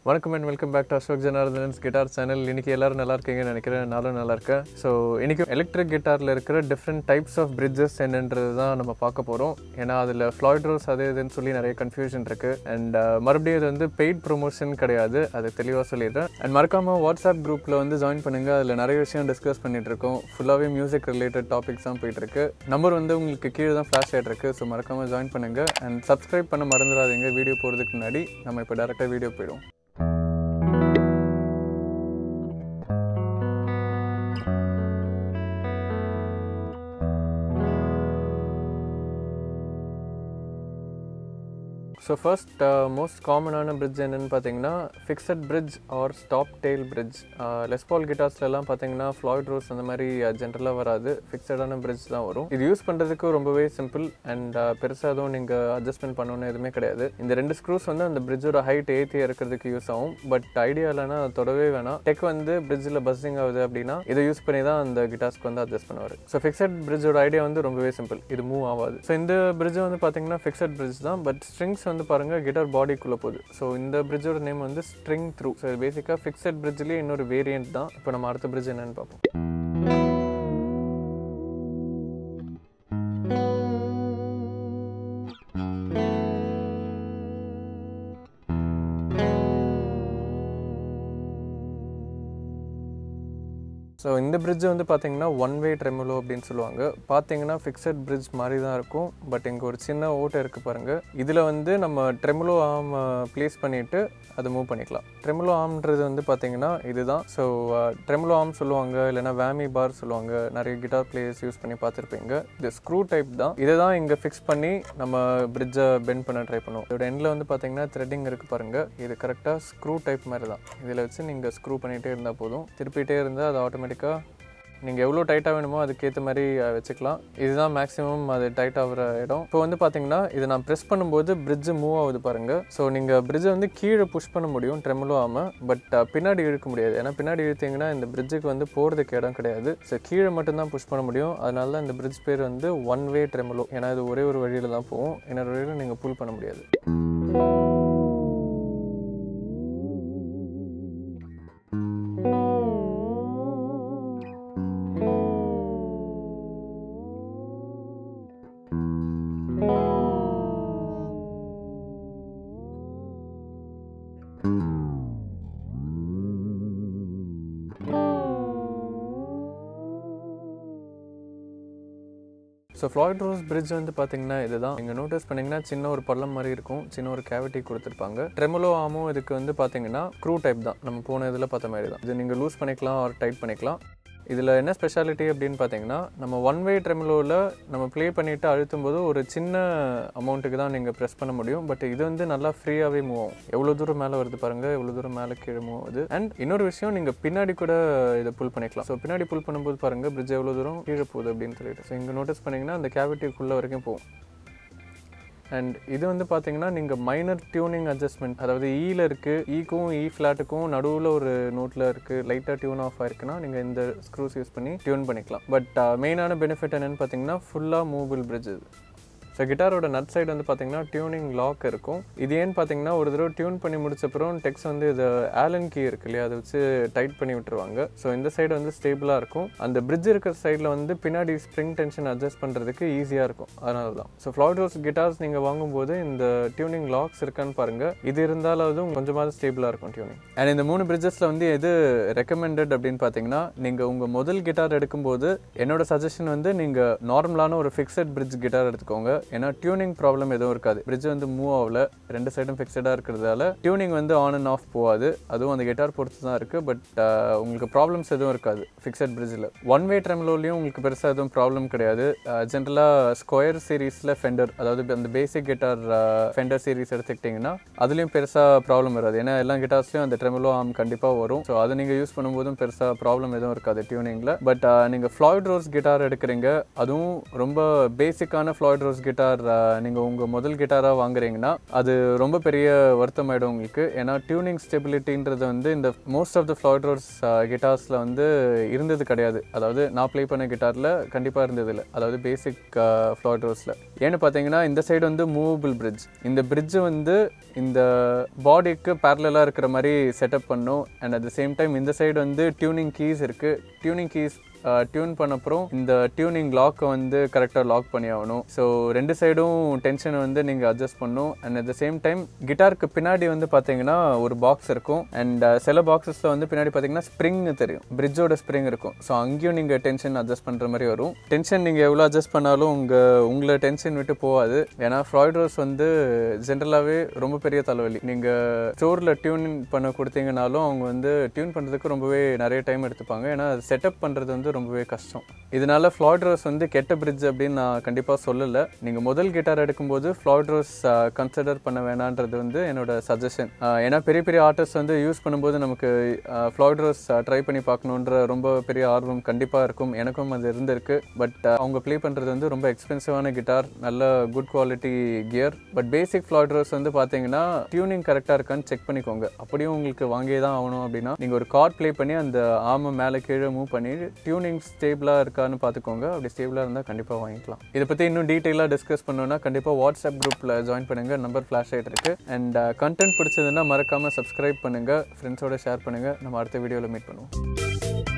வணக்கம் and welcome back to Ashok Janardhan's guitar channel இன்னைக்கு எல்லாரும் நல்லா இருக்கீங்கன்னு நினைக்கிறேன் நானும் நல்லா இருக்கேன் ஸோ இன்னைக்கு எலக்ட்ரிக் கிட்டாரில் இருக்கிற டிஃப்ரெண்ட் டைப்ஸ் ஆஃப் பிரிட்ஜஸ் என்னன்றது தான் நம்ம பார்க்க போகிறோம் ஏன்னா அதில் ஃப்ளாய்ட் ரோஸ் அது இதுன்னு சொல்லி நிறைய கன்ஃபியூஷன் இருக்குது அண்ட் மறுபடியும் இது வந்து பெய்ட் ப்ரொமோஷன் கிடையாது அது தெளிவாக சொல்லிடுறேன் அண்ட் மறக்காமல் வாட்ஸ்அப் குரூப்பில் வந்து ஜாயின் பண்ணுங்கள் அதில் நிறைய விஷயம் டிஸ்கஸ் பண்ணிட்டு இருக்கோம் ஃபுல்லாகவே மியூசிக் ரிலேட்டட் டாபிக்ஸ் தான் போயிட்டு இருக்கு நம்பர் வந்து உங்களுக்கு கீழே தான் ஃப்ளாஷ் ஆகிட்டு இருக்கு ஸோ மறக்காமல் ஜாயின் பண்ணுங்கள் அண்ட் சப்ஸ்கிரைப் பண்ண மறந்துடாதீங்க வீடியோ போகிறதுக்கு முன்னாடி நம்ம இப்போ டேரெக்டாக வீடியோ போயிடும் ஸோ ஃபர்ஸ்ட் மோஸ்ட் காமனான பிரிட்ஜ் என்னன்னு பார்த்தீங்கன்னா fixed bridge or stop tail bridge Les Paul கிட்டார்ஸ்லாம் பார்த்தீங்கன்னா ஃப்ளாய்ட் ரோஸ் அந்த மாதிரி ஜென்ரலாக வராது ஃபிக்ஸடான பிரிட்ஜ் தான் வரும் இது யூஸ் பண்ணுறதுக்கு ரொம்பவே சிம்பிள் அண்ட் பெருசாக எதுவும் நீங்கள் அட்ஜஸ்ட்மெண்ட் பண்ணணும்னு எதுவுமே கிடையாது இந்த ரெண்டு ஸ்க்ரூஸ் வந்து அந்த பிரிட்ஜோட ஹைட் ஏற்றி இறக்கிறதுக்கு யூஸ் ஆகும் பட் ஐடியா இல்லைன்னா அதை தொடவே வேணாம் டெக் வந்து பிரிட்ஜில் பஸ்ஸிங் ஆகுது அப்படின்னா இதை யூஸ் பண்ணி தான் அந்த கிட்டார்ஸ்க்கு வந்து அட்ஜஸ்ட் பண்ணுவார் ஸோ ஃபிக்ஸட் பிரிட்ஜோட ஐடியா வந்து ரொம்பவே சிம்பிள் இது மூவ் ஆகாது ஸோ இந்த பிரிட்ஜ் வந்து பார்த்தீங்கன்னா ஃபிக்ஸட் பிரிட்ஜ் தான் பட் ஸ்ட்ரிங்ஸ் வந்து பாருங்க கிட்டார் பாடிக்குள்ளே போகுது ஸோ இந்த பிரிட்ஜோட நேம் வந்து ஸ்ட்ரிங் த்ரூ ஸோ பேசிக்காக ஃபிக்ஸட் பிரிட்ஜ்லேயே இன்னொரு வேரியன்ட் தான் இப்போ நம்ம அடுத்த பிரிட்ஜ் என்னன்னு பார்ப்போம் ஸோ இந்த பிரிட்ஜ் வந்து பார்த்தீங்கன்னா ஒன் வே ட்ரெமுலோ அப்படின்னு சொல்லுவாங்க பார்த்தீங்கன்னா ஃபிக்ஸட் பிரிட்ஜ் மாதிரி தான் இருக்கும் பட் இங்கே ஒரு சின்ன ஓட்டை இருக்குது பாருங்கள் இதில் வந்து நம்ம ட்ரெமுலோ ஆம் ப்ளேஸ் பண்ணிவிட்டு அதை மூவ் பண்ணிக்கலாம் ட்ரெமுலோ ஆம்ன்றது வந்து பார்த்தீங்கன்னா இதுதான் ஸோ ட்ரெமுலோ ஆம் சொல்லுவாங்க இல்லைனா வேமி பார் சொல்லுவாங்க நிறைய கிட்டார் பிளேயர்ஸ் யூஸ் பண்ணி பார்த்துருப்பீங்க இது ஸ்க்ரூ டைப் தான் இதை தான் இங்கே ஃபிக்ஸ் பண்ணி நம்ம பிரிட்ஜை பெண்ட் பண்ண ட்ரை பண்ணுவோம் இதோட எண்டில் வந்து பார்த்தீங்கன்னா த்ரெட்டிங் இருக்குது பாருங்கள் இது கரெக்டாக ஸ்க்ரூ டைப் மாதிரி தான் இதில் வச்சு நீங்கள் ஸ்க்ரூ பண்ணிகிட்டே இருந்தால் போதும் திருப்பிட்டே இருந்தால் அது ஆட்டோமேட்டிக்காக நீங்கள் எவ்வளோ டைட்டாக வேணுமோ அதுக்கேற்ற மாதிரி அஹ், வச்சுக்கலாம் இதுதான் மேக்ஸிமம் அது டைட் ஆகிற இடம் இப்போ வந்து பார்த்தீங்கன்னா இதை நான் ப்ரெஸ் பண்ணும்போது பிரிட்ஜு மூவ் ஆகுது பாருங்கள் ஸோ நீங்கள் பிரிட்ஜை வந்து கீழே புஷ் பண்ண முடியும் ட்ரெமுலோ ஆகாமல் பட் பின்னாடி இழுக்க முடியாது ஏன்னா பின்னாடி இழுத்தீங்கன்னா இந்த பிரிட்ஜுக்கு வந்து போகிறதுக்கு இடம் கிடையாது ஸோ கீழே மட்டும்தான் புஷ் பண்ண முடியும் அதனால தான் இந்த பிரிட்ஜ் பேர் வந்து ஒன் வே ட்ரெமுலோ ஏன்னா இது ஒரே ஒரு வழியில் தான் போகும் இன்னொரு வழியில் நீங்கள் புல் பண்ண முடியாது ஸோ ஃப்ளாய்ட் ரோஸ் பிரிட்ஜ் வந்து பார்த்தீங்கன்னா இதுதான் நீங்கள் நோட்டீஸ் பண்ணீங்கன்னா சின்ன ஒரு பள்ளம் மாதிரி இருக்கும் சின்ன ஒரு கேவிட்டி கொடுத்துருப்பாங்க ட்ரெமுலோ ஆமும் இதுக்கு வந்து பார்த்தீங்கன்னா க்ரூ டைப் தான் நம்ம போன இதில் பார்த்த மாதிரி தான் இது நீங்கள் லூஸ் பண்ணிக்கலாம் ஆர் டைட் பண்ணிக்கலாம் இதில் என்ன ஸ்பெஷாலிட்டி அப்படின்னு பார்த்தீங்கன்னா நம்ம ஒன் வே ட்ரெமுலோவில் நம்ம ப்ளே பண்ணிவிட்டு அழுத்தும் போது ஒரு சின்ன அமௌண்ட்டுக்கு தான் நீங்கள் ப்ரெஸ் பண்ண முடியும் பட் இது வந்து நல்லா ஃப்ரீயாகவே மூவ் ஆகும் எவ்வளோ தூரம் மேலே வருது பாருங்கள் எவ்வளோ தூரம் மேலே கீழே மூவ் ஆகுது அண்ட் இன்னொரு விஷயம் நீங்கள் பின்னாடி கூட இதை புல் பண்ணிக்கலாம் ஸோ பின்னாடி புல் பண்ணும்போது பாருங்கள் பிரிட்ஜ் எவ்வளோ தூரம் கீழே போகுது அப்படின்னு சொல்லிட்டு ஸோ இங்கே நோட்டீஸ் பண்ணிங்கன்னா அந்த கேவிட்டிக்குள்ளே வரைக்கும் போகும் அண்ட் இது வந்து பார்த்தீங்கன்னா நீங்கள் மைனர் டியூனிங் அட்ஜஸ்ட்மெண்ட் அதாவது ஈல இருக்குது ஈக்கும் இ ஃப்ளாட்டுக்கும் நடுவில் ஒரு நோட்டில் இருக்குது லைட்டாக டியூன் ஆஃப் ஆயிருக்குன்னா நீங்கள் இந்த ஸ்க்ரூஸ் யூஸ் பண்ணி டியூன் பண்ணிக்கலாம் பட் மெயினான பெனிஃபிட் என்னென்னு பார்த்தீங்கன்னா ஃபுல்லாக மூவபிள் பிரிட்ஜ் இது ஸோ கிட்டாரோட நட் சைடு வந்து பார்த்தீங்கன்னா டியூனிங் லாக் இருக்கும் இது ஏன்னு பார்த்தீங்கன்னா ஒரு தடவை டியூன் பண்ணி முடிச்சப்பறம் டெக்ஸ் வந்து இது ஆலன் கீ இருக்கு இல்லையா அதை வச்சு டைட் பண்ணி விட்டுருவாங்க ஸோ இந்த சைடு வந்து ஸ்டேபிளாக இருக்கும் அந்த பிரிட்ஜ் இருக்கிற சைடில் வந்து பின்னாடி ஸ்ப்ரிங் டென்ஷன் அட்ஜஸ்ட் பண்ணுறதுக்கு ஈஸியாக இருக்கும் அதனால தான் ஸோ ஃப்ளாய்டோஸ் கிட்டார்ஸ் நீங்கள் வாங்கும்போது இந்த டியூனிங் லாக்ஸ் இருக்கான்னு பாருங்கள் இது இருந்தாலாவது கொஞ்சமாவது ஸ்டேபிளாக இருக்கும் டியூனிங் அண்ட் இந்த மூணு பிரிட்ஜஸில் வந்து எது ரெக்கமெண்டட் அப்படின்னு பார்த்தீங்கன்னா நீங்கள் உங்கள் முதல் கிட்டார் எடுக்கும்போது என்னோட சஜஷன் வந்து நீங்கள் நார்மலான ஒரு ஃபிக்ஸட் பிரிட்ஜ் கிட்டார் எடுத்துக்கோங்க ஏன்னா டியூனிங் ப்ராப்ளம் எதுவும் இருக்காது பிரிட்ஜ் வந்து மூவ் ஆகல ரெண்டு சைடும் ஃபிக்ஸடாக இருக்கிறதால டியூனிங் வந்து ஆன் அண்ட் ஆஃப் போகாது அதுவும் அந்த கிட்டார் பொறுத்து தான் இருக்குது பட் உங்களுக்கு ப்ராப்ளம்ஸ் எதுவும் இருக்காது ஃபிக்ஸட் பிரிட்ஜில் ஒன் வே ட்ரெம்லோலையும் உங்களுக்கு பெருசாக எதுவும் ப்ராப்ளம் கிடையாது ஜென்ரலாக ஸ்கொயர் சீரீஸில் ஃபெண்டர் அதாவது அந்த பேசிக் கிட்டார் ஃபெண்டர் சீரீஸ் எடுத்துக்கிட்டிங்கன்னா அதுலேயும் பெருசாக ப்ராப்ளம் வராது ஏன்னா எல்லா கிட்டார்ஸ்லையும் அந்த ட்ரெமலோ ஆம் கண்டிப்பாக வரும் ஸோ அதை நீங்கள் யூஸ் பண்ணும்போதும் பெருசாக ப்ராப்ளம் எதுவும் இருக்காது டியூனிங்கில் பட் நீங்கள் ஃப்ளாய்ட் ரோஸ் கிட்டார் எடுக்கிறீங்க அதுவும் ரொம்ப பேசிக்கான ஃப்ளாய்ட் ரோஸ் கிட்டார் நீங்கள் உங்கள் முதல் கிட்டாராக வாங்குறீங்கன்னா அது ரொம்ப பெரிய வருத்தமாயிடும் உங்களுக்கு ஏன்னா டியூனிங் ஸ்டெபிலிட்டின்றது வந்து இந்த மோஸ்ட் ஆஃப் த ஃப்ளாய்ட்ரோஸ் கிட்டார்ஸில் வந்து இருந்தது கிடையாது அதாவது நான் ப்ளே பண்ண கிட்டாரில் கண்டிப்பாக இருந்தது இல்லை அதாவது பேசிக் ஃப்ளாய்ட்ரோஸில் ஏன்னு பார்த்தீங்கன்னா இந்த சைடு வந்து மூவபிள் பிரிட்ஜ் இந்த பிரிட்ஜ் வந்து இந்த பாடிக்கு பேரலாக இருக்கிற மாதிரி செட்டப் பண்ணும் and at the same time இந்த சைடு வந்து டியூனிங் கீஸ் இருக்குது டியூனிங் கீஸ் டியூன் பண்ண அப்புறம் இந்த டியூனிங் லாக்கை வந்து கரெக்டாக லாக் பண்ணி ஆகணும் ஸோ ரெண்டு சைடும் டென்ஷனை வந்து நீங்கள் அட்ஜஸ்ட் பண்ணணும் and at the same time கிட்டாருக்கு பின்னாடி வந்து பார்த்தீங்கன்னா ஒரு பாக்ஸ் இருக்கும் அண்ட் சில பாக்ஸஸில் வந்து பின்னாடி பார்த்தீங்கன்னா ஸ்ப்ரிங் தெரியும் பிரிட்ஜோட ஸ்ப்ரிங் இருக்கும் ஸோ அங்கேயும் நீங்கள் டென்ஷன் அட்ஜஸ்ட் பண்ணுற மாதிரி வரும் டென்ஷன் நீங்கள் எவ்வளோ அட்ஜஸ்ட் பண்ணாலும் உங்கள் உங்களை டென்ஷன் விட்டு போகாது ஏன்னா ஃப்ராய்டர்ஸ் வந்து ஜென்ரலாகவே ரொம்ப பெரிய தலைவலி நீங்கள் ஸ்டோரில் டியூன் பண்ண கொடுத்தீங்கனாலும் அவங்க வந்து டியூன் பண்ணுறதுக்கு ரொம்பவே நிறைய டைம் எடுத்துப்பாங்க ஏன்னா செட்டப் பண்ணுறது வந்து ரொம்பவே கஷ்டம் இதனால ஃப்ளாய்ட்ரோஸ் வந்து கெட்ட பிரிட்ஜ் அப்படின்னு நான் கண்டிப்பாக சொல்லலை நீங்கள் முதல் கிட்டார் எடுக்கும்போது ஃப்ளாய்ட்ரோஸ் கன்சிடர் பண்ண வேணான்றது வந்து என்னோட சஜஷன் ஏன்னா பெரிய பெரிய ஆர்டிஸ்ட் வந்து யூஸ் பண்ணும்போது நமக்கு ஃப்ளாய்ட்ரோஸ் ட்ரை பண்ணி பார்க்கணுன்ற ரொம்ப பெரிய ஆர்வம் கண்டிப்பாக இருக்கும் எனக்கும் அது இருந்திருக்கு பட் அவங்க ப்ளே பண்ணுறது வந்து ரொம்ப எக்ஸ்பென்சிவான கிட்டார் நல்ல good quality gear but basic Floyd Rose வந்து பார்த்தீங்கன்னா டியூனிங் கரெக்டாக இருக்கான்னு செக் பண்ணிக்கோங்க அப்படியும் உங்களுக்கு வாங்கியே தான் ஆகணும் அப்படின்னா நீங்கள் ஒரு கார்ட் ப்ளே பண்ணி அந்த ஆமை மேலே கீழே மூவ் பண்ணி டியூனிங் ஸ்டேபிளாக இருக்கான்னு பார்த்துக்கோங்க அப்படி ஸ்டேபிளாக இருந்தால் கண்டிப்பாக வாங்கிக்கலாம் இதை பற்றி இன்னும் டீட்டெயிலாக டிஸ்கஸ் பண்ணணும்னா கண்டிப்பாக வாட்ஸ்அப் குரூப்பில் ஜாயின் பண்ணுங்கள் நம்பர் ஃப்ளாஷ் ஆகிட்டு இருக்கு அண்ட் கண்டென்ட் பிடிச்சதுன்னா மறக்காமல் சப்ஸ்கிரைப் பண்ணுங்கள் ஃப்ரெண்ட்ஸோட ஷேர் பண்ணுங்கள் நம்ம அடுத்த வீடியோவில் மீட் பண்ணுவோம்